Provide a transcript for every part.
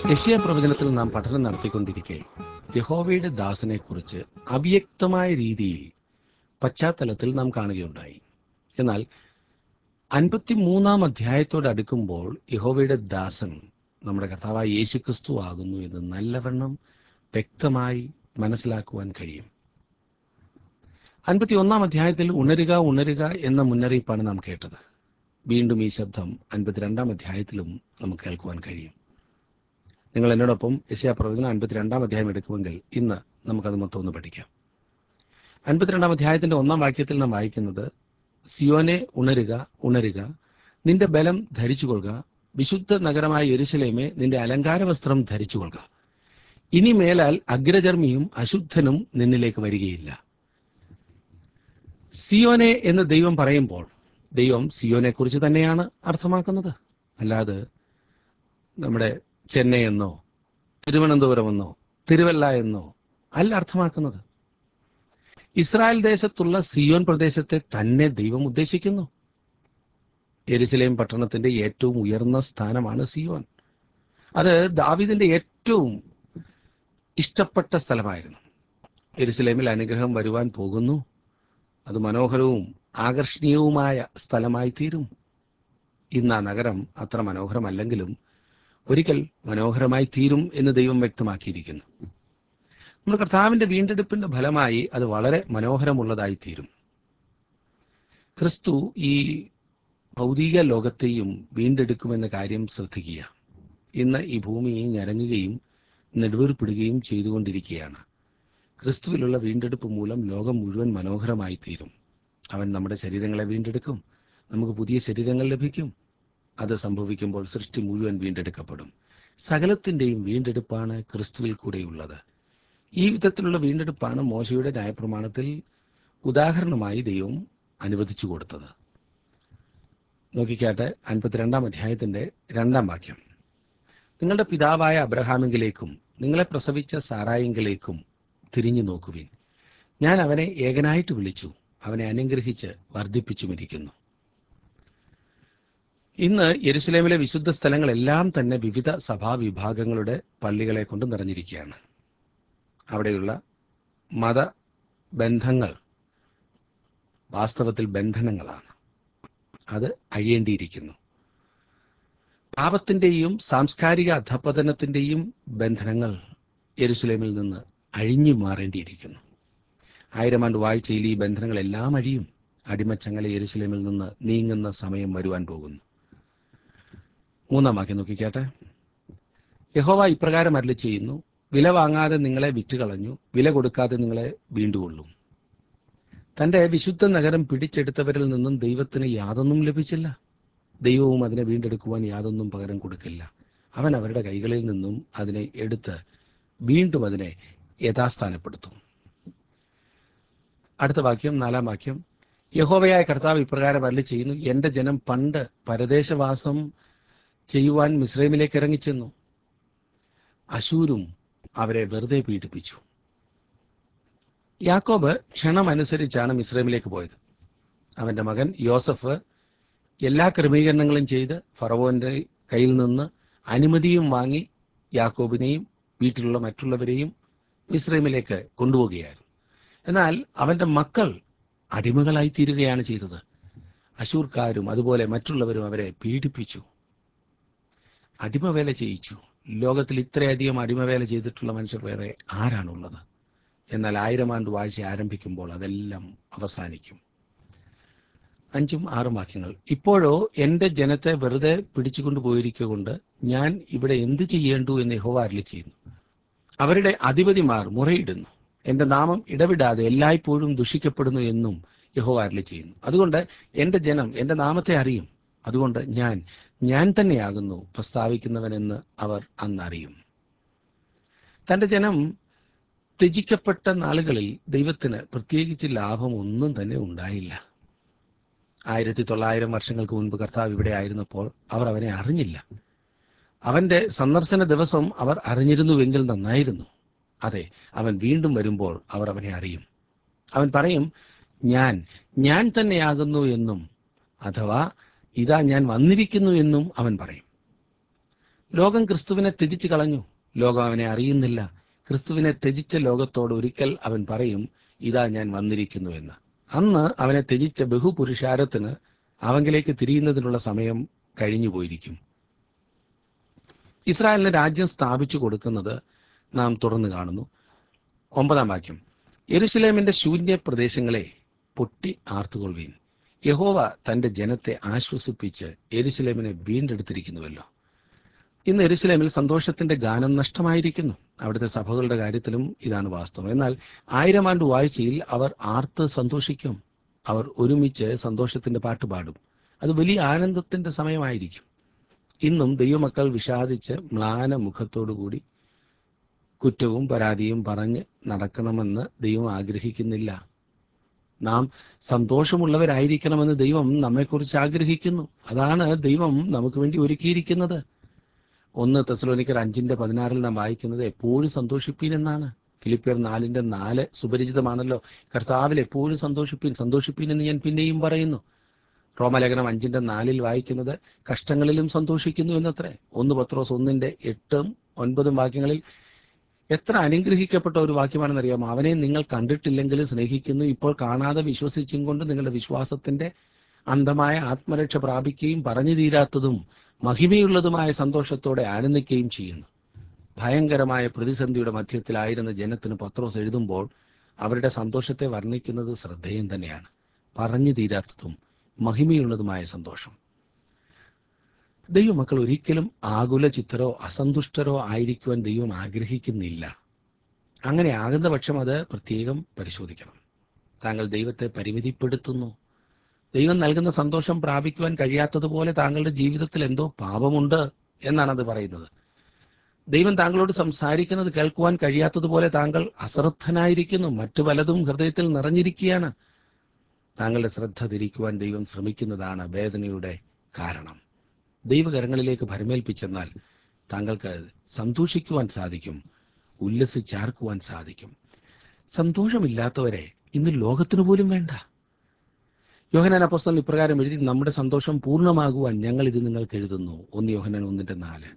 യശയ പ്രവചനത്തിൽ നാം പഠനം നടത്തിക്കൊണ്ടിരിക്കെ യഹോവയുടെ ദാസനെക്കുറിച്ച് അവ്യക്തമായ രീതിയിൽ പശ്ചാത്തലത്തിൽ നാം കാണുകയുണ്ടായി എന്നാൽ അൻപത്തിമൂന്നാം അധ്യായത്തോട് അടുക്കുമ്പോൾ യഹോവയുടെ ദാസൻ നമ്മുടെ കർത്താവായ യേശുക്രിസ്തു ആകുന്നു എന്ന് നല്ലവണ്ണം വ്യക്തമായി മനസ്സിലാക്കുവാൻ കഴിയും അൻപത്തി ഒന്നാം അധ്യായത്തിൽ ഉണരുക ഉണരുക എന്ന മുന്നറിയിപ്പാണ് നാം കേട്ടത് വീണ്ടും ഈ ശബ്ദം അൻപത്തിരണ്ടാം അധ്യായത്തിലും നമുക്ക് കേൾക്കുവാൻ കഴിയും നിങ്ങൾ എന്നോടൊപ്പം യശയാ പ്രവചനം അൻപത്തിരണ്ടാം അധ്യായം എടുക്കുമെങ്കിൽ ഇന്ന് നമുക്കത് മൊത്തം ഒന്ന് പഠിക്കാം അൻപത്തിരണ്ടാം അധ്യായത്തിന്റെ ഒന്നാം വാക്യത്തിൽ നാം വായിക്കുന്നത് സിയോനെ ഉണരുക ഉണരുക നിന്റെ ബലം ധരിച്ചുകൊള്ളുക വിശുദ്ധ നഗരമായ യെരുശലേമെ നിന്റെ അലങ്കാര വസ്ത്രം ധരിച്ചുകൊള്ളുക ഇനി മേലാൽ അഗ്രചർമ്മിയും അശുദ്ധനും നിന്നിലേക്ക് വരികയില്ല സിയോനെ എന്ന് ദൈവം പറയുമ്പോൾ ദൈവം സിയോനെ കുറിച്ച് തന്നെയാണ് അർത്ഥമാക്കുന്നത് അല്ലാതെ നമ്മുടെ ചെന്നൈ എന്നോ തിരുവനന്തപുരം എന്നോ തിരുവല്ല എന്നോ അല്ല അർത്ഥമാക്കുന്നത് ഇസ്രായേൽ ദേശത്തുള്ള സിയോൻ പ്രദേശത്തെ തന്നെ ദൈവം ഉദ്ദേശിക്കുന്നു എരുസലേം പട്ടണത്തിന്റെ ഏറ്റവും ഉയർന്ന സ്ഥാനമാണ് സിയോൻ അത് ദാവിദിന്റെ ഏറ്റവും ഇഷ്ടപ്പെട്ട സ്ഥലമായിരുന്നു എരുസലേമിൽ അനുഗ്രഹം വരുവാൻ പോകുന്നു അത് മനോഹരവും ആകർഷണീയവുമായ സ്ഥലമായി തീരും ഇന്ന് ആ നഗരം അത്ര മനോഹരമല്ലെങ്കിലും ഒരിക്കൽ മനോഹരമായി തീരും എന്ന് ദൈവം വ്യക്തമാക്കിയിരിക്കുന്നു നമ്മുടെ കർത്താവിന്റെ വീണ്ടെടുപ്പിന്റെ ഫലമായി അത് വളരെ മനോഹരമുള്ളതായി തീരും ക്രിസ്തു ഈ ഭൗതിക ലോകത്തെയും വീണ്ടെടുക്കുമെന്ന കാര്യം ശ്രദ്ധിക്കുക ഇന്ന് ഈ ഭൂമിയെ ഞരങ്ങുകയും നെടുവേർപ്പിടുകയും ചെയ്തുകൊണ്ടിരിക്കുകയാണ് ക്രിസ്തുവിലുള്ള വീണ്ടെടുപ്പ് മൂലം ലോകം മുഴുവൻ മനോഹരമായി തീരും അവൻ നമ്മുടെ ശരീരങ്ങളെ വീണ്ടെടുക്കും നമുക്ക് പുതിയ ശരീരങ്ങൾ ലഭിക്കും അത് സംഭവിക്കുമ്പോൾ സൃഷ്ടി മുഴുവൻ വീണ്ടെടുക്കപ്പെടും സകലത്തിന്റെയും വീണ്ടെടുപ്പാണ് ക്രിസ്തുവിൽ കൂടെയുള്ളത് ഈ വിധത്തിലുള്ള വീണ്ടെടുപ്പാണ് മോശയുടെ ന്യായപ്രമാണത്തിൽ ഉദാഹരണമായി ദൈവം അനുവദിച്ചു കൊടുത്തത് നോക്കിക്കാട്ടെ അൻപത്തിരണ്ടാം അധ്യായത്തിന്റെ രണ്ടാം വാക്യം നിങ്ങളുടെ പിതാവായ അബ്രഹാമിങ്കിലേക്കും നിങ്ങളെ പ്രസവിച്ച സാറായിങ്കിലേക്കും തിരിഞ്ഞു നോക്കുവിൻ ഞാൻ അവനെ ഏകനായിട്ട് വിളിച്ചു അവനെ അനുഗ്രഹിച്ച് വർദ്ധിപ്പിച്ചുമിരിക്കുന്നു ഇന്ന് യെരുസലേമിലെ വിശുദ്ധ സ്ഥലങ്ങളെല്ലാം തന്നെ വിവിധ സഭാവിഭാഗങ്ങളുടെ പള്ളികളെ കൊണ്ട് നിറഞ്ഞിരിക്കുകയാണ് അവിടെയുള്ള മതബന്ധങ്ങൾ വാസ്തവത്തിൽ ബന്ധനങ്ങളാണ് അത് അഴിയേണ്ടിയിരിക്കുന്നു പാപത്തിന്റെയും സാംസ്കാരിക അധപതനത്തിന്റെയും ബന്ധനങ്ങൾ യെരുസലേമിൽ നിന്ന് അഴിഞ്ഞു മാറേണ്ടിയിരിക്കുന്നു ആയിരം ആണ്ട് വാഴ്ചയിൽ ഈ ബന്ധനങ്ങളെല്ലാം അഴിയും അടിമച്ചങ്ങല യെരുസലേമിൽ നിന്ന് നീങ്ങുന്ന സമയം വരുവാൻ പോകുന്നു മൂന്നാം വാക്യം നോക്കിക്കാട്ടെ യഹോവ ഇപ്രകാരം അരളി ചെയ്യുന്നു വില വാങ്ങാതെ നിങ്ങളെ വിറ്റുകളഞ്ഞു വില കൊടുക്കാതെ നിങ്ങളെ വീണ്ടുകൊള്ളും തന്റെ വിശുദ്ധ നഗരം പിടിച്ചെടുത്തവരിൽ നിന്നും ദൈവത്തിന് യാതൊന്നും ലഭിച്ചില്ല ദൈവവും അതിനെ വീണ്ടെടുക്കുവാൻ യാതൊന്നും പകരം കൊടുക്കില്ല അവൻ അവരുടെ കൈകളിൽ നിന്നും അതിനെ എടുത്ത് വീണ്ടും അതിനെ യഥാസ്ഥാനപ്പെടുത്തും അടുത്ത വാക്യം നാലാം വാക്യം യഹോവയായ കർത്താവ് ഇപ്രകാരം അരളി ചെയ്യുന്നു എന്റെ ജനം പണ്ട് പരദേശവാസം ചെയ്യുവാൻ മിസ്രൈമിലേക്ക് ഇറങ്ങിച്ചെന്നു അശൂരും അവരെ വെറുതെ പീഡിപ്പിച്ചു യാക്കോബ് ക്ഷണമനുസരിച്ചാണ് മിസ്രൈമിലേക്ക് പോയത് അവന്റെ മകൻ യോസഫ് എല്ലാ ക്രമീകരണങ്ങളും ചെയ്ത് ഫറവോന്റെ കയ്യിൽ നിന്ന് അനുമതിയും വാങ്ങി യാക്കോബിനെയും വീട്ടിലുള്ള മറ്റുള്ളവരെയും മിസ്രൈമിലേക്ക് കൊണ്ടുപോവുകയായിരുന്നു എന്നാൽ അവന്റെ മക്കൾ അടിമകളായി തീരുകയാണ് ചെയ്തത് അശൂർക്കാരും അതുപോലെ മറ്റുള്ളവരും അവരെ പീഡിപ്പിച്ചു അടിമവേല ചെയ്യിച്ചു ലോകത്തിൽ ഇത്രയധികം അടിമവേല ചെയ്തിട്ടുള്ള മനുഷ്യർ വേറെ ആരാണുള്ളത് എന്നാൽ ആയിരം ആണ്ട് വാഴ്ച ആരംഭിക്കുമ്പോൾ അതെല്ലാം അവസാനിക്കും അഞ്ചും ആറും വാക്യങ്ങൾ ഇപ്പോഴോ എന്റെ ജനത്തെ വെറുതെ പിടിച്ചുകൊണ്ടു പോയിരിക്കൊണ്ട് ഞാൻ ഇവിടെ എന്ത് ചെയ്യേണ്ടു എന്ന് യഹോവ അരളി ചെയ്യുന്നു അവരുടെ അധിപതിമാർ മുറയിടുന്നു എന്റെ നാമം ഇടവിടാതെ എല്ലായ്പ്പോഴും ദുഷിക്കപ്പെടുന്നു എന്നും യഹോവ അരളി ചെയ്യുന്നു അതുകൊണ്ട് എന്റെ ജനം എന്റെ നാമത്തെ അറിയും അതുകൊണ്ട് ഞാൻ ഞാൻ തന്നെയാകുന്നു പ്രസ്താവിക്കുന്നവനെന്ന് അവർ അന്നറിയും തന്റെ ജനം ത്യജിക്കപ്പെട്ട നാളുകളിൽ ദൈവത്തിന് പ്രത്യേകിച്ച് ലാഭം ഒന്നും തന്നെ ഉണ്ടായില്ല ആയിരത്തി തൊള്ളായിരം വർഷങ്ങൾക്ക് മുൻപ് കർത്താവ് ഇവിടെ ആയിരുന്നപ്പോൾ അവർ അവനെ അറിഞ്ഞില്ല അവന്റെ സന്ദർശന ദിവസം അവർ അറിഞ്ഞിരുന്നുവെങ്കിൽ നന്നായിരുന്നു അതെ അവൻ വീണ്ടും വരുമ്പോൾ അവർ അവനെ അറിയും അവൻ പറയും ഞാൻ ഞാൻ തന്നെയാകുന്നു എന്നും അഥവാ ഇതാ ഞാൻ വന്നിരിക്കുന്നു എന്നും അവൻ പറയും ലോകം ക്രിസ്തുവിനെ ത്യജിച്ചു കളഞ്ഞു ലോകം അവനെ അറിയുന്നില്ല ക്രിസ്തുവിനെ ത്യജിച്ച ലോകത്തോട് ഒരിക്കൽ അവൻ പറയും ഇതാ ഞാൻ വന്നിരിക്കുന്നു എന്ന് അന്ന് അവനെ ത്യജിച്ച ബഹുപുരുഷാരത്തിന് അവങ്കിലേക്ക് തിരിയുന്നതിനുള്ള സമയം കഴിഞ്ഞു പോയിരിക്കും ഇസ്രായേലിന് രാജ്യം സ്ഥാപിച്ചു കൊടുക്കുന്നത് നാം തുറന്നു കാണുന്നു ഒമ്പതാം വാക്യം യെരുശലേമിന്റെ ശൂന്യ പ്രദേശങ്ങളെ പൊട്ടി ആർത്തുകൊള്ളുവീൻ യഹോവ തന്റെ ജനത്തെ ആശ്വസിപ്പിച്ച് യെരുശലേമിനെ വീണ്ടെടുത്തിരിക്കുന്നുവല്ലോ ഇന്ന് എരുസലേമിൽ സന്തോഷത്തിന്റെ ഗാനം നഷ്ടമായിരിക്കുന്നു അവിടുത്തെ സഭകളുടെ കാര്യത്തിലും ഇതാണ് വാസ്തവം എന്നാൽ ആയിരം ആണ്ട് വാഴ്ചയിൽ അവർ ആർത്ത് സന്തോഷിക്കും അവർ ഒരുമിച്ച് സന്തോഷത്തിന്റെ പാട്ട് പാടും അത് വലിയ ആനന്ദത്തിന്റെ സമയമായിരിക്കും ഇന്നും ദൈവമക്കൾ വിഷാദിച്ച് മ്ലാന മുഖത്തോടുകൂടി കുറ്റവും പരാതിയും പറഞ്ഞ് നടക്കണമെന്ന് ദൈവം ആഗ്രഹിക്കുന്നില്ല നാം സന്തോഷമുള്ളവരായിരിക്കണമെന്ന് ദൈവം നമ്മെക്കുറിച്ച് ആഗ്രഹിക്കുന്നു അതാണ് ദൈവം നമുക്ക് വേണ്ടി ഒരുക്കിയിരിക്കുന്നത് ഒന്ന് തെസലോനിക്കർ അഞ്ചിന്റെ പതിനാറിൽ നാം വായിക്കുന്നത് എപ്പോഴും സന്തോഷിപ്പീൻ എന്നാണ് ഫിലിപ്പിയർ നാലിന്റെ നാല് സുപരിചിതമാണല്ലോ കർത്താവിൽ എപ്പോഴും സന്തോഷിപ്പീൻ സന്തോഷിപ്പീൻ എന്ന് ഞാൻ പിന്നെയും പറയുന്നു റോമലേഖനം അഞ്ചിന്റെ നാലിൽ വായിക്കുന്നത് കഷ്ടങ്ങളിലും സന്തോഷിക്കുന്നു എന്നത്രേ ഒന്ന് പത്രോസ് ഒന്നിന്റെ എട്ടും ഒൻപതും വാക്യങ്ങളിൽ എത്ര അനുഗ്രഹിക്കപ്പെട്ട ഒരു വാക്യമാണെന്നറിയാമോ അവനെ നിങ്ങൾ കണ്ടിട്ടില്ലെങ്കിലും സ്നേഹിക്കുന്നു ഇപ്പോൾ കാണാതെ വിശ്വസിച്ചും കൊണ്ട് നിങ്ങളുടെ വിശ്വാസത്തിന്റെ അന്ധമായ ആത്മരക്ഷ പ്രാപിക്കുകയും പറഞ്ഞു തീരാത്തതും മഹിമയുള്ളതുമായ സന്തോഷത്തോടെ ആനന്ദിക്കുകയും ചെയ്യുന്നു ഭയങ്കരമായ പ്രതിസന്ധിയുടെ മധ്യത്തിലായിരുന്ന ജനത്തിന് പത്രോസ് എഴുതുമ്പോൾ അവരുടെ സന്തോഷത്തെ വർണ്ണിക്കുന്നത് ശ്രദ്ധേയം തന്നെയാണ് പറഞ്ഞു തീരാത്തതും മഹിമയുള്ളതുമായ സന്തോഷം ദൈവമക്കൾ ഒരിക്കലും ആകുല ചിത്തരോ അസന്തുഷ്ടരോ ആയിരിക്കുവാൻ ദൈവം ആഗ്രഹിക്കുന്നില്ല അങ്ങനെ ആകുന്ന പക്ഷം അത് പ്രത്യേകം പരിശോധിക്കണം താങ്കൾ ദൈവത്തെ പരിമിതിപ്പെടുത്തുന്നു ദൈവം നൽകുന്ന സന്തോഷം പ്രാപിക്കുവാൻ കഴിയാത്തതുപോലെ താങ്കളുടെ ജീവിതത്തിൽ എന്തോ പാപമുണ്ട് എന്നാണ് അത് പറയുന്നത് ദൈവം താങ്കളോട് സംസാരിക്കുന്നത് കേൾക്കുവാൻ കഴിയാത്തതുപോലെ താങ്കൾ അശ്രദ്ധനായിരിക്കുന്നു മറ്റു പലതും ഹൃദയത്തിൽ നിറഞ്ഞിരിക്കുകയാണ് താങ്കളുടെ ശ്രദ്ധ തിരിക്കുവാൻ ദൈവം ശ്രമിക്കുന്നതാണ് വേദനയുടെ കാരണം ദൈവകരങ്ങളിലേക്ക് ഭരമേൽപ്പിച്ചെന്നാൽ താങ്കൾക്ക് സന്തോഷിക്കുവാൻ സാധിക്കും ഉല്ലസിച്ചാർക്കുവാൻ സാധിക്കും സന്തോഷമില്ലാത്തവരെ ഇന്ന് ലോകത്തിനു പോലും വേണ്ട യോഹനാൻ അപ്പോസ്തലൻ ഇപ്രകാരം എഴുതി നമ്മുടെ സന്തോഷം പൂർണ്ണമാകുവാൻ ഞങ്ങൾ ഇത് നിങ്ങൾക്ക് എഴുതുന്നു ഒന്ന് യോഹനാൻ ഒന്നിന്റെ നാല്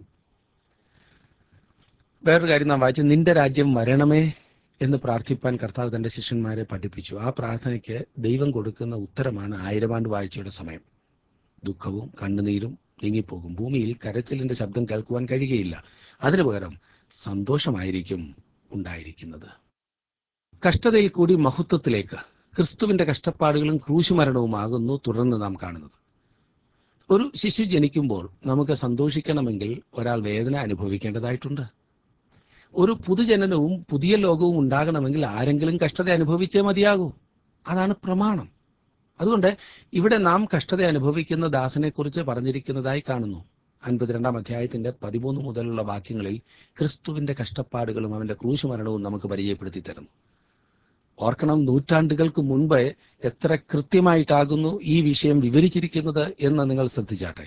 വേറൊരു കാര്യം നാം വായിച്ചു നിന്റെ രാജ്യം വരണമേ എന്ന് പ്രാർത്ഥിപ്പാൻ കർത്താവ് തന്റെ ശിഷ്യന്മാരെ പഠിപ്പിച്ചു ആ പ്രാർത്ഥനയ്ക്ക് ദൈവം കൊടുക്കുന്ന ഉത്തരമാണ് ആയിരമാണ്ട് വാഴ്ചയുടെ സമയം ദുഃഖവും കണ്ണുനീരും നീങ്ങിപ്പോകും ഭൂമിയിൽ കരച്ചിലിന്റെ ശബ്ദം കേൾക്കുവാൻ കഴിയുകയില്ല അതിനു പകരം സന്തോഷമായിരിക്കും ഉണ്ടായിരിക്കുന്നത് കഷ്ടതയിൽ കൂടി മഹത്വത്തിലേക്ക് ക്രിസ്തുവിന്റെ കഷ്ടപ്പാടുകളും ക്രൂശുമരണവുമാകുന്നു തുടർന്ന് നാം കാണുന്നത് ഒരു ശിശു ജനിക്കുമ്പോൾ നമുക്ക് സന്തോഷിക്കണമെങ്കിൽ ഒരാൾ വേദന അനുഭവിക്കേണ്ടതായിട്ടുണ്ട് ഒരു പുതുജനനവും പുതിയ ലോകവും ഉണ്ടാകണമെങ്കിൽ ആരെങ്കിലും കഷ്ടത അനുഭവിച്ചേ മതിയാകൂ അതാണ് പ്രമാണം അതുകൊണ്ട് ഇവിടെ നാം കഷ്ടത അനുഭവിക്കുന്ന ദാസനെക്കുറിച്ച് പറഞ്ഞിരിക്കുന്നതായി കാണുന്നു അൻപത്തിരണ്ടാം അധ്യായത്തിന്റെ പതിമൂന്ന് മുതലുള്ള വാക്യങ്ങളിൽ ക്രിസ്തുവിന്റെ കഷ്ടപ്പാടുകളും അവന്റെ ക്രൂശുമരണവും നമുക്ക് പരിചയപ്പെടുത്തി തരുന്നു ഓർക്കണം നൂറ്റാണ്ടുകൾക്ക് മുൻപ് എത്ര കൃത്യമായിട്ടാകുന്നു ഈ വിഷയം വിവരിച്ചിരിക്കുന്നത് എന്ന് നിങ്ങൾ ശ്രദ്ധിച്ചാട്ടെ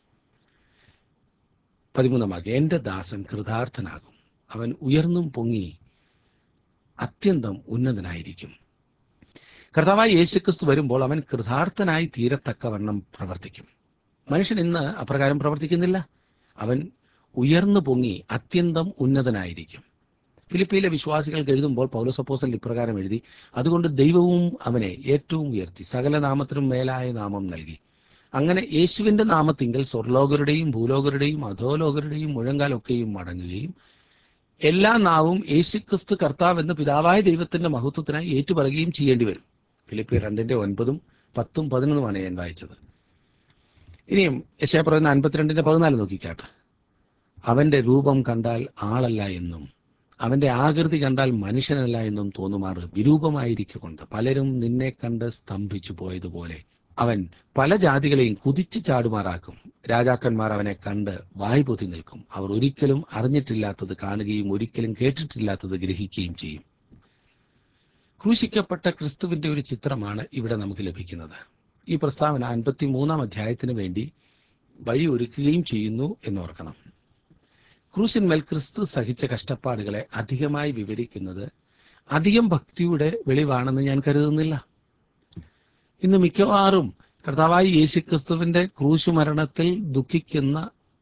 പതിമൂന്നാം വാക്യം എന്റെ ദാസൻ കൃതാർത്ഥനാകും അവൻ ഉയർന്നും പൊങ്ങി അത്യന്തം ഉന്നതനായിരിക്കും കർത്താവായ യേശുക്രിസ്തു വരുമ്പോൾ അവൻ കൃതാർത്ഥനായി തീരത്തക്കവണ്ണം പ്രവർത്തിക്കും മനുഷ്യൻ ഇന്ന് അപ്രകാരം പ്രവർത്തിക്കുന്നില്ല അവൻ ഉയർന്നു പൊങ്ങി അത്യന്തം ഉന്നതനായിരിക്കും ഫിലിപ്പിയിലെ വിശ്വാസികൾക്ക് എഴുതുമ്പോൾ പൗലോസപ്പോസൽ ഇപ്രകാരം എഴുതി അതുകൊണ്ട് ദൈവവും അവനെ ഏറ്റവും ഉയർത്തി സകല നാമത്തിനും മേലായ നാമം നൽകി അങ്ങനെ യേശുവിന്റെ നാമത്തിങ്കൽ സ്വർലോകരുടെയും ഭൂലോകരുടെയും അധോലോകരുടെയും മുഴങ്കാലൊക്കെയും മടങ്ങുകയും എല്ലാ നാവും യേശുക്രിസ്തു കർത്താവ് എന്ന് പിതാവായ ദൈവത്തിന്റെ മഹത്വത്തിനായി ഏറ്റുപറയുകയും ചെയ്യേണ്ടി വരും ഫിലിപ്പി രണ്ടിന്റെ ഒൻപതും പത്തും പതിനൊന്നുമാണ് ഞാൻ വായിച്ചത് ഇനിയും യശയപ്രവചനം അൻപത്തിരണ്ടിന്റെ പതിനാല് നോക്കിക്കാട്ടെ അവന്റെ രൂപം കണ്ടാൽ ആളല്ല എന്നും അവന്റെ ആകൃതി കണ്ടാൽ മനുഷ്യനല്ല എന്നും തോന്നുമാറ് വിരൂപമായിരിക്കൊണ്ട് പലരും നിന്നെ കണ്ട് സ്തംഭിച്ചു പോയതുപോലെ അവൻ പല ജാതികളെയും കുതിച്ചു ചാടുമാറാക്കും രാജാക്കന്മാർ അവനെ കണ്ട് വായ് പൊത്തി നിൽക്കും അവർ ഒരിക്കലും അറിഞ്ഞിട്ടില്ലാത്തത് കാണുകയും ഒരിക്കലും കേട്ടിട്ടില്ലാത്തത് ഗ്രഹിക്കുകയും ചെയ്യും ക്രൂശിക്കപ്പെട്ട ക്രിസ്തുവിന്റെ ഒരു ചിത്രമാണ് ഇവിടെ നമുക്ക് ലഭിക്കുന്നത് ഈ പ്രസ്താവന അൻപത്തി മൂന്നാം അധ്യായത്തിന് വേണ്ടി വഴി ഒരുക്കുകയും ചെയ്യുന്നു എന്നോർക്കണം ക്രൂശിന്മേൽ ക്രിസ്തു സഹിച്ച കഷ്ടപ്പാടുകളെ അധികമായി വിവരിക്കുന്നത് അധികം ഭക്തിയുടെ വെളിവാണെന്ന് ഞാൻ കരുതുന്നില്ല ഇന്ന് മിക്കവാറും കർത്താവായി യേശു ക്രിസ്തുവിന്റെ ക്രൂശു മരണത്തിൽ ദുഃഖിക്കുന്ന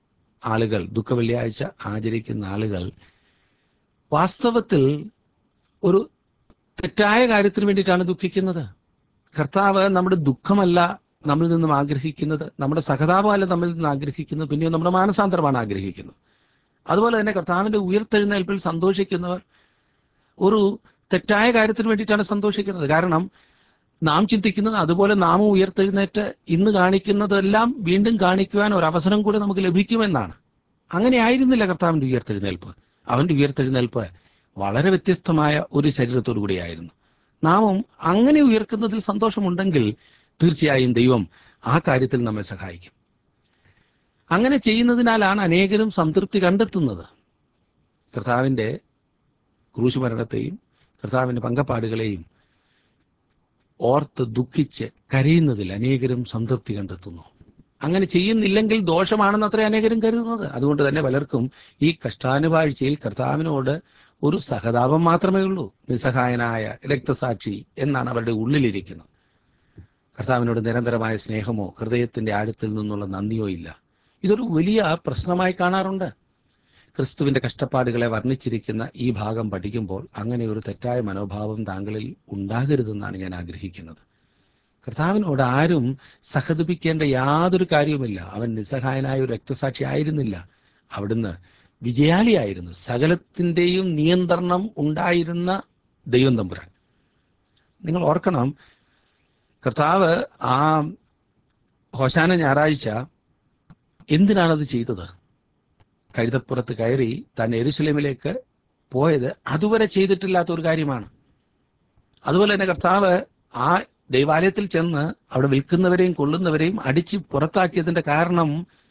ആളുകൾ ദുഃഖവെള്ളിയാഴ്ച ആചരിക്കുന്ന ആളുകൾ വാസ്തവത്തിൽ ഒരു തെറ്റായ കാര്യത്തിന് വേണ്ടിയിട്ടാണ് ദുഃഖിക്കുന്നത് കർത്താവ് നമ്മുടെ ദുഃഖമല്ല നമ്മിൽ നിന്നും ആഗ്രഹിക്കുന്നത് നമ്മുടെ സഹതാപമല്ല നമ്മിൽ നിന്ന് ആഗ്രഹിക്കുന്നത് പിന്നെയോ നമ്മുടെ മാനസാന്തരമാണ് ആഗ്രഹിക്കുന്നത് അതുപോലെ തന്നെ കർത്താവിന്റെ ഉയർത്തെഴുന്നേൽപ്പിൽ സന്തോഷിക്കുന്നവർ ഒരു തെറ്റായ കാര്യത്തിന് വേണ്ടിയിട്ടാണ് സന്തോഷിക്കുന്നത് കാരണം നാം ചിന്തിക്കുന്നത് അതുപോലെ നാമും ഉയർത്തെഴുന്നേറ്റ് ഇന്ന് കാണിക്കുന്നതെല്ലാം വീണ്ടും കാണിക്കുവാൻ ഒരു അവസരം കൂടെ നമുക്ക് ലഭിക്കുമെന്നാണ് അങ്ങനെ ആയിരുന്നില്ല കർത്താവിന്റെ ഉയർത്തെഴുന്നേൽപ്പ് അവന്റെ ഉയർത്തെഴുന്നേൽപ്പ് വളരെ വ്യത്യസ്തമായ ഒരു ശരീരത്തോടു കൂടിയായിരുന്നു നാമും അങ്ങനെ ഉയർക്കുന്നതിൽ സന്തോഷമുണ്ടെങ്കിൽ തീർച്ചയായും ദൈവം ആ കാര്യത്തിൽ നമ്മെ സഹായിക്കും അങ്ങനെ ചെയ്യുന്നതിനാലാണ് അനേകരും സംതൃപ്തി കണ്ടെത്തുന്നത് കർത്താവിന്റെ ക്രൂശ് മരണത്തെയും കർത്താവിന്റെ പങ്കപ്പാടുകളെയും ഓർത്ത് ദുഃഖിച്ച് കരയുന്നതിൽ അനേകരും സംതൃപ്തി കണ്ടെത്തുന്നു അങ്ങനെ ചെയ്യുന്നില്ലെങ്കിൽ ദോഷമാണെന്ന് അത്ര അനേകരും കരുതുന്നത് അതുകൊണ്ട് തന്നെ പലർക്കും ഈ കഷ്ടാനുവാഴ്ചയിൽ കർത്താവിനോട് ഒരു സഹതാപം മാത്രമേ ഉള്ളൂ നിസ്സഹായനായ രക്തസാക്ഷി എന്നാണ് അവരുടെ ഉള്ളിലിരിക്കുന്നത് കർത്താവിനോട് നിരന്തരമായ സ്നേഹമോ ഹൃദയത്തിന്റെ ആഴത്തിൽ നിന്നുള്ള നന്ദിയോ ഇല്ല ഇതൊരു വലിയ പ്രശ്നമായി കാണാറുണ്ട് ക്രിസ്തുവിന്റെ കഷ്ടപ്പാടുകളെ വർണ്ണിച്ചിരിക്കുന്ന ഈ ഭാഗം പഠിക്കുമ്പോൾ അങ്ങനെ ഒരു തെറ്റായ മനോഭാവം താങ്കളിൽ ഉണ്ടാകരുതെന്നാണ് ഞാൻ ആഗ്രഹിക്കുന്നത് കർത്താവിനോട് ആരും സഹതപിക്കേണ്ട യാതൊരു കാര്യവുമില്ല അവൻ നിസ്സഹായനായ ഒരു രക്തസാക്ഷി ആയിരുന്നില്ല അവിടുന്ന് വിജയാളിയായിരുന്നു സകലത്തിന്റെയും നിയന്ത്രണം ഉണ്ടായിരുന്ന ദൈവം തമ്പുരാൻ നിങ്ങൾ ഓർക്കണം കർത്താവ് ആ ഹോശാന ഞായറാഴ്ച എന്തിനാണത് ചെയ്തത് കഴുതപ്പുറത്ത് കയറി താൻ എരുസലേമിലേക്ക് പോയത് അതുവരെ ചെയ്തിട്ടില്ലാത്ത ഒരു കാര്യമാണ് അതുപോലെ തന്നെ കർത്താവ് ആ ദൈവാലയത്തിൽ ചെന്ന് അവിടെ വിൽക്കുന്നവരെയും കൊള്ളുന്നവരെയും അടിച്ച് പുറത്താക്കിയതിന്റെ കാരണം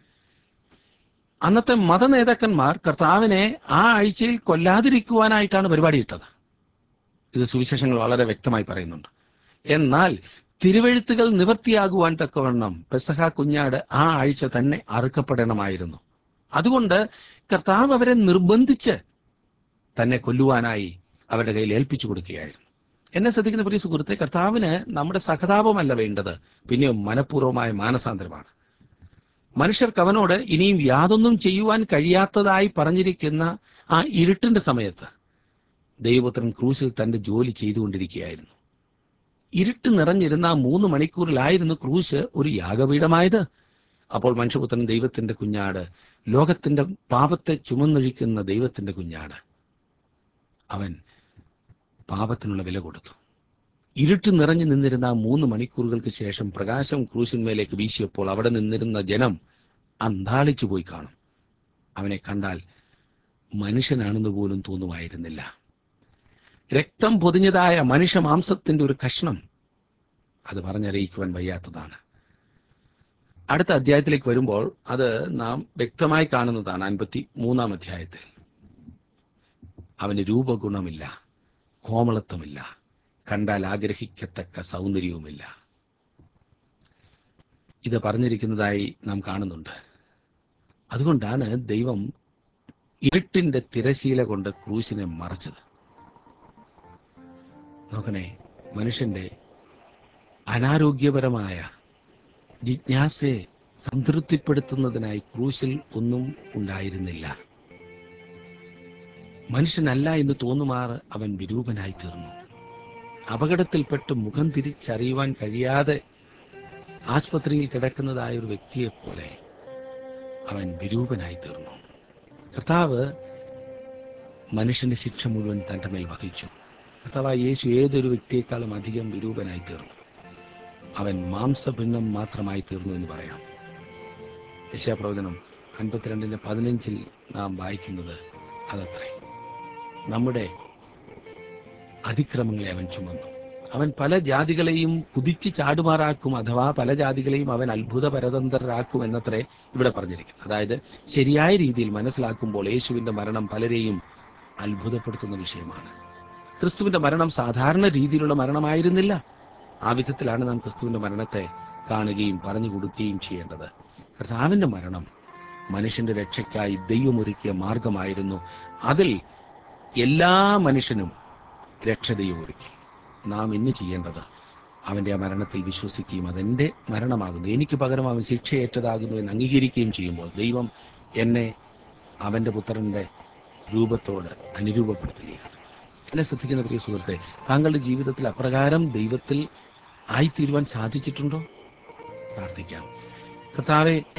അന്നത്തെ മത നേതാക്കന്മാർ കർത്താവിനെ ആ ആഴ്ചയിൽ കൊല്ലാതിരിക്കുവാനായിട്ടാണ് പരിപാടിയിട്ടത് ഇത് സുവിശേഷങ്ങൾ വളരെ വ്യക്തമായി പറയുന്നുണ്ട് എന്നാൽ തിരുവഴുത്തുകൾ നിവർത്തിയാകുവാൻ തക്കവണ്ണം പെസഹ കുഞ്ഞാട് ആ ആഴ്ച തന്നെ അറുക്കപ്പെടണമായിരുന്നു അതുകൊണ്ട് കർത്താവ് അവരെ നിർബന്ധിച്ച് തന്നെ കൊല്ലുവാനായി അവരുടെ കയ്യിൽ ഏൽപ്പിച്ചു കൊടുക്കുകയായിരുന്നു എന്നെ ശ്രദ്ധിക്കുന്ന പ്രിയ സുഹൃത്തെ കർത്താവിന് നമ്മുടെ സഹതാപമല്ല വേണ്ടത് പിന്നെയോ മനഃപൂർവ്വമായ മാനസാന്തരമാണ് മനുഷ്യർക്ക് അവനോട് ഇനിയും യാതൊന്നും ചെയ്യുവാൻ കഴിയാത്തതായി പറഞ്ഞിരിക്കുന്ന ആ ഇരുട്ടിന്റെ സമയത്ത് ദൈവപുത്രൻ ക്രൂശിൽ തന്റെ ജോലി ചെയ്തുകൊണ്ടിരിക്കുകയായിരുന്നു ഇരുട്ട് നിറഞ്ഞിരുന്ന ആ മൂന്ന് മണിക്കൂറിലായിരുന്നു ക്രൂശ് ഒരു യാഗപീഠമായത് അപ്പോൾ മനുഷ്യപുത്രൻ ദൈവത്തിന്റെ കുഞ്ഞാട് ലോകത്തിന്റെ പാപത്തെ ചുമന്നൊഴിക്കുന്ന ദൈവത്തിന്റെ കുഞ്ഞാട് അവൻ പാപത്തിനുള്ള വില കൊടുത്തു ഇരുട്ട് നിറഞ്ഞു നിന്നിരുന്ന ആ മൂന്ന് മണിക്കൂറുകൾക്ക് ശേഷം പ്രകാശം ക്രൂശിന്മേലേക്ക് വീശിയപ്പോൾ അവിടെ നിന്നിരുന്ന ജനം അന്താളിച്ചു പോയി കാണും അവനെ കണ്ടാൽ മനുഷ്യനാണെന്ന് പോലും തോന്നുമായിരുന്നില്ല രക്തം പൊതിഞ്ഞതായ മനുഷ്യ മാംസത്തിന്റെ ഒരു കഷ്ണം അത് പറഞ്ഞറിയിക്കുവാൻ വയ്യാത്തതാണ് അടുത്ത അധ്യായത്തിലേക്ക് വരുമ്പോൾ അത് നാം വ്യക്തമായി കാണുന്നതാണ് അൻപത്തി മൂന്നാം അധ്യായത്തിൽ അവന് രൂപഗുണമില്ല കോമളത്വമില്ല കണ്ടാൽ ആഗ്രഹിക്കത്തക്ക സൗന്ദര്യവുമില്ല ഇത് പറഞ്ഞിരിക്കുന്നതായി നാം കാണുന്നുണ്ട് അതുകൊണ്ടാണ് ദൈവം ഇരുട്ടിന്റെ തിരശീല കൊണ്ട് ക്രൂശിനെ മറച്ചത് നോക്കണേ മനുഷ്യന്റെ അനാരോഗ്യപരമായ ജിജ്ഞാസയെ സംതൃപ്തിപ്പെടുത്തുന്നതിനായി ക്രൂശിൽ ഒന്നും ഉണ്ടായിരുന്നില്ല മനുഷ്യനല്ല എന്ന് തോന്നുമാറ് അവൻ വിരൂപനായി തീർന്നു അപകടത്തിൽപ്പെട്ട് മുഖം തിരിച്ചറിയുവാൻ കഴിയാതെ ആസ്പത്രിയിൽ കിടക്കുന്നതായ ഒരു വ്യക്തിയെ പോലെ അവൻ വിരൂപനായി തീർന്നു കർത്താവ് മനുഷ്യന്റെ ശിക്ഷ മുഴുവൻ തന്റെ മേൽ വഹിച്ചു കർത്താവായ യേശു ഏതൊരു വ്യക്തിയെക്കാളും അധികം വിരൂപനായി തീർന്നു അവൻ മാംസഭിന്നം മാത്രമായി തീർന്നു എന്ന് പറയാം യശാപ്രവചനം അൻപത്തിരണ്ടിന്റെ പതിനഞ്ചിൽ നാം വായിക്കുന്നത് അതത്രേ നമ്മുടെ അതിക്രമങ്ങളെ അവൻ ചുമന്നു അവൻ പല ജാതികളെയും കുതിച്ച് ചാടുമാറാക്കും അഥവാ പല ജാതികളെയും അവൻ അത്ഭുത പരതന്ത്രരാക്കും എന്നത്രേ ഇവിടെ പറഞ്ഞിരിക്കുന്നത് അതായത് ശരിയായ രീതിയിൽ മനസ്സിലാക്കുമ്പോൾ യേശുവിന്റെ മരണം പലരെയും അത്ഭുതപ്പെടുത്തുന്ന വിഷയമാണ് ക്രിസ്തുവിന്റെ മരണം സാധാരണ രീതിയിലുള്ള മരണമായിരുന്നില്ല ആ വിധത്തിലാണ് നാം ക്രിസ്തുവിന്റെ മരണത്തെ കാണുകയും പറഞ്ഞു കൊടുക്കുകയും ചെയ്യേണ്ടത് കർത്താവിന്റെ മരണം മനുഷ്യന്റെ രക്ഷയ്ക്കായി ദൈവമൊരുക്കിയ മാർഗമായിരുന്നു അതിൽ എല്ലാ മനുഷ്യനും രക്ഷ ദൈവം ഒരുക്കി നാം ഇന്ന് ചെയ്യേണ്ടത് അവന്റെ ആ മരണത്തിൽ വിശ്വസിക്കുകയും അതെന്റെ മരണമാകുന്നു എനിക്ക് പകരം അവൻ ശിക്ഷയേറ്റതാകുന്നു എന്ന് അംഗീകരിക്കുകയും ചെയ്യുമ്പോൾ ദൈവം എന്നെ അവന്റെ പുത്രന്റെ രൂപത്തോട് അനുരൂപപ്പെടുത്തുകയാണ് എന്നെ ശ്രദ്ധിക്കുന്ന പ്രിയ സുഹൃത്തെ താങ്കളുടെ ജീവിതത്തിൽ അപ്രകാരം ദൈവത്തിൽ ആയിത്തീരുവാൻ സാധിച്ചിട്ടുണ്ടോ പ്രാർത്ഥിക്കാം കർത്താവെ